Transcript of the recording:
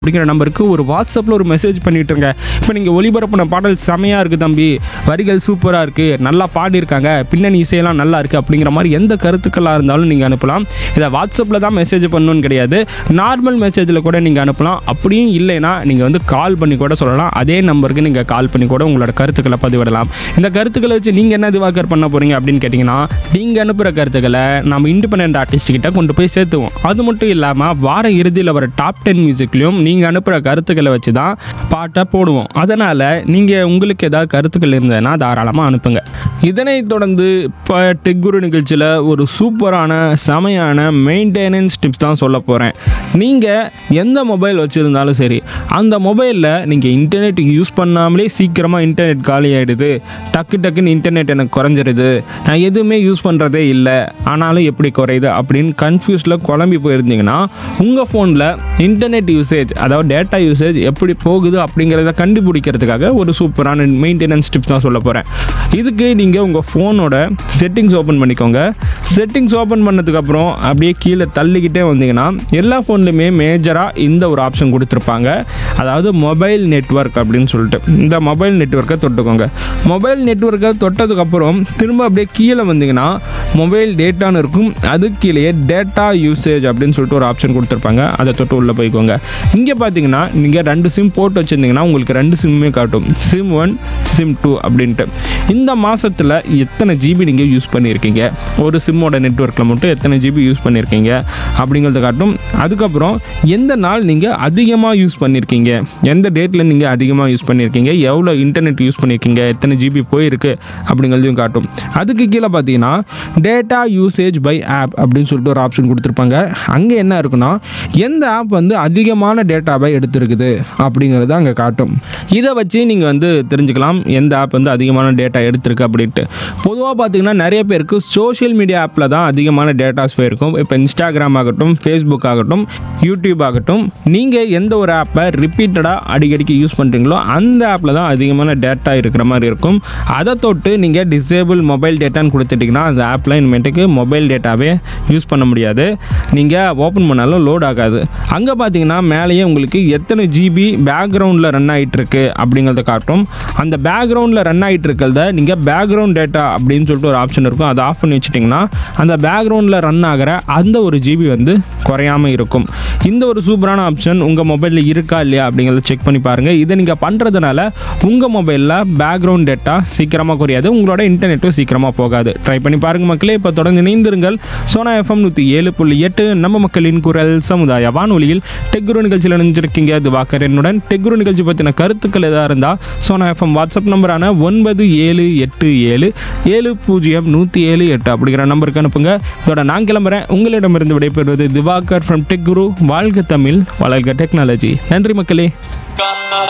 அப்படிங்கிற நம்பருக்கு ஒரு வாட்ஸ்அப்பில் ஒரு மெசேஜ் பண்ணிட்டுருங்க இப்போ நீங்கள் ஒளிபரப்பின பாடல் செமையாக இருக்குது தம்பி வரிகள் சூப்பராக இருக்குது நல்லா பாடியிருக்காங்க பின்னணி இசையெல்லாம் நல்லா இருக்குது அப்படிங்கிற மாதிரி எந்த கருத்துக்களாக இருந்தாலும் நீங்கள் அனுப்பலாம் இதை வாட்ஸ்அப்பில் தான் மெசேஜ் பண்ணணும்னு கிடையாது நார்மல் மெசேஜில் கூட நீங்கள் அனுப்பலாம் அப்படியும் இல்லைன்னா நீங்கள் வந்து கால் பண்ணி கூட சொல்லலாம் அதே நம்பருக்கு நீங்கள் கால் பண்ணி கூட உங்களோட கருத்துக்களை பதிவிடலாம் இந்த கருத்துக்களை வச்சு நீங்கள் என்ன திவாகர் பண்ண போகிறீங்க அப்படின்னு கேட்டிங்கன்னா நீங்கள் அனுப்புகிற கருத்துக்களை நம்ம இண்டிபெண்ட் ஆர்டிஸ்ட் கிட்ட கொண்டு போய் சேர்த்துவோம் அது மட்டும் இல்லாமல் வார இறுதியில் வர டாப் டென் மியூசிக்லையும் நீங்கள் அனுப்புகிற கருத்துக்களை வச்சு தான் பாட்டை போடுவோம் அதனால் நீங்கள் உங்களுக்கு ஏதாவது கருத்துக்கள் இருந்ததுன்னா தாராளமாக அனுப்புங்க இதனைத் தொடர்ந்து இப்போ டெக்குரு நிகழ்ச்சியில் ஒரு சூப்பரான செமையான மெயின்டெனன்ஸ் டிப்ஸ் தான் சொல்ல போகிறேன் நீங்கள் எந்த மொபைல் வச்சுருந்தாலும் சரி அந்த மொபைலில் நீங்கள் இன்டர்நெட் யூஸ் பண்ணாமலே சீக்கிரமாக இன்டர்நெட் காலி ஆகிடுது டக்கு டக்குன்னு இன்டர்நெட் எனக்கு குறைஞ்சிருது நான் எதுவுமே யூஸ் பண்ணுறதே இல்லை ஆனாலும் எப்படி குறையுது அப்படின்னு கன்ஃபியூஸில் குழம்பி போயிருந்தீங்கன்னா உங்கள் ஃபோனில் இன்டர்நெட் யூசேஜ் அதாவது டேட்டா யூசேஜ் எப்படி போகுது அப்படிங்கிறத கண்டுபிடிக்கிறதுக்காக ஒரு சூப்பரான மெயின்டெனன்ஸ் டிப்ஸ் தான் சொல்ல போகிறேன் இதுக்கு நீங்கள் உங்கள் ஃபோனோட செட்டிங்ஸ் ஓப்பன் பண்ணிக்கோங்க செட்டிங்ஸ் ஓப்பன் பண்ணதுக்கப்புறம் அப்படியே கீழே தள்ளிக்கிட்டே வந்தீங்கன்னா எல்லா ஃபோன்லையுமே மேஜராக இந்த ஒரு ஆப்ஷன் கொடுத்துருப்பாங்க அதாவது மொபைல் நெட்வொர்க் அப்படின்னு சொல்லிட்டு இந்த மொபைல் நெட்வொர்க்கை தொட்டுக்கோங்க மொபைல் நெட்வொர்க்கை தொட்டதுக்கப்புறம் திரும்ப அப்படியே கீழே வந்தீங்கன்னா மொபைல் டேட்டான்னு இருக்கும் அது கீழேயே டேட்டா யூசேஜ் அப்படின்னு சொல்லிட்டு ஒரு ஆப்ஷன் கொடுத்துருப்பாங்க அதை தொட்டு உள்ளே போய்க்கோங்க இங்கே பார்த்தீங்கன்னா நீங்கள் ரெண்டு சிம் போட்டு வச்சுருந்தீங்கன்னா உங்களுக்கு ரெண்டு சிம்மே காட்டும் சிம் ஒன் சிம் டூ அப்படின்ட்டு இந்த மாதத்தில் எத்தனை ஜிபி நீங்கள் யூஸ் பண்ணியிருக்கீங்க ஒரு சிம்மோட நெட்வொர்க்கில் மட்டும் எத்தனை ஜிபி யூஸ் பண்ணியிருக்கீங்க அப்படிங்கிறத காட்டும் அதுக்கப்புறம் எந்த நாள் நீங்கள் அதிகமாக யூஸ் பண்ணியிருக்கீங்க எந்த டேட்டில் நீங்கள் அதிகமாக யூஸ் பண்ணியிருக்கீங்க எவ்வளோ இன்டர்நெட் யூஸ் பண்ணியிருக்கீங்க எத்தனை ஜிபி போயிருக்கு அப்படிங்கிறதையும் காட்டும் அதுக்கு கீழே பார்த்தீங்கன்னா டேட்டா யூசேஜ் பை ஆப் அப்படின்னு சொல்லிட்டு ஒரு ஆப்ஷன் கொடுத்துருப்பாங்க அங்கே என்ன இருக்குன்னா எந்த ஆப் வந்து அதிகமான டேட்டாவை எடுத்திருக்குது அப்படிங்கிறது அங்கே காட்டும் இதை வச்சு நீங்கள் வந்து தெரிஞ்சுக்கலாம் எந்த ஆப் வந்து அதிகமான டேட்டா எடுத்திருக்கு அப்படின்ட்டு பொதுவாக பார்த்தீங்கன்னா நிறைய பேருக்கு சோஷியல் மீடியா ஆப்பில் தான் அதிகமான டேட்டாஸ் போயிருக்கும் இப்போ இன்ஸ்டாகிராம் ஆகட்டும் ஃபேஸ்புக் ஆகட்டும் யூடியூப் ஆகட்டும் நீங்கள் எந்த ஒரு ஆப்பை ரிப்பீட்டடாக அடிக்கடிக்கு யூஸ் பண்ணுறீங்களோ அந்த ஆப்பில் தான் அதிகமான டேட்டா இருக்கிற மாதிரி இருக்கும் அதை தொட்டு நீங்கள் டிசேபிள் மொபைல் டேட்டான்னு கொடுத்துட்டிங்கன்னா அந்த ஆப்பில் இனிமேட்டுக்கு மொபைல் டேட்டாவே யூஸ் பண்ண முடியாது நீங்கள் ஓப்பன் பண்ணாலும் லோட் ஆகாது அங்கே பார்த்தீங்கன்னா மேலேயே உங்களுக்கு எத்தனை ஜிபி பேக்ரவுண்டில் ரன் ஆகிட்டு இருக்கு அப்படிங்கிறத காட்டும் அந்த பேக்ரவுண்டில் ரன் ஆகிட்டு இருக்கிறத நீங்கள் பேக்ரவுண்ட் டேட்டா அப்படின்னு சொல்லிட்டு ஒரு ஆப்ஷன் இருக்கும் அதை ஆஃப் பண்ணி வச்சிட்டிங்கன்னா அந்த பேக்ரவுண்டில் ரன் ஆகிற அந்த ஒரு ஜிபி வந்து குறையாமல் இருக்கும் இந்த ஒரு சூப்பரான ஆப்ஷன் உங்கள் மொபைலில் இருக்கா இல்லையா அப்படிங்கிறத செக் பண்ணி பாருங்கள் இதை நீங்கள் பண்ணுறதுனால உங்கள் மொபைலில் பேக்ரவுண்ட் டேட்டா சீக்கிரமாக குறையாது உங்களோட இன்டர்நெட்டும் சீக்கிரமாக போகாது ட்ரை பண்ணி பாருங்க மக்களே இப்போ தொடர்ந்து இணைந்திருங்கள் சோனா எஃப்எம் நூற்றி ஏழு புள்ளி எட்டு நம்ம மக்களின் குரல் சமுதாய வானொலியில் டெக்குரு நிகழ்ச்சியில் நினைஞ்சிருக்கீங்க திவாகர் என்னுடன் டெக்குரு நிகழ்ச்சி பற்றின கருத்துக்கள் எதாக இருந்தால் சோனா எஃப்எம் வாட்ஸ்அப் நம்பரான ஒன்பது ஏழு எட்டு ஏழு ஏழு பூஜ்ஜியம் நூற்றி ஏழு எட்டு அப்படிங்கிற நம்பருக்கு அனுப்புங்க இதோட நான் கிளம்புறேன் உங்களிடமிருந்து விடைபெறுவது திவாகர் ஃப்ரம் டெக் குரு வாழ்க தமிழ் வளர்க டெக்னாலஜி நன்றி மக்களே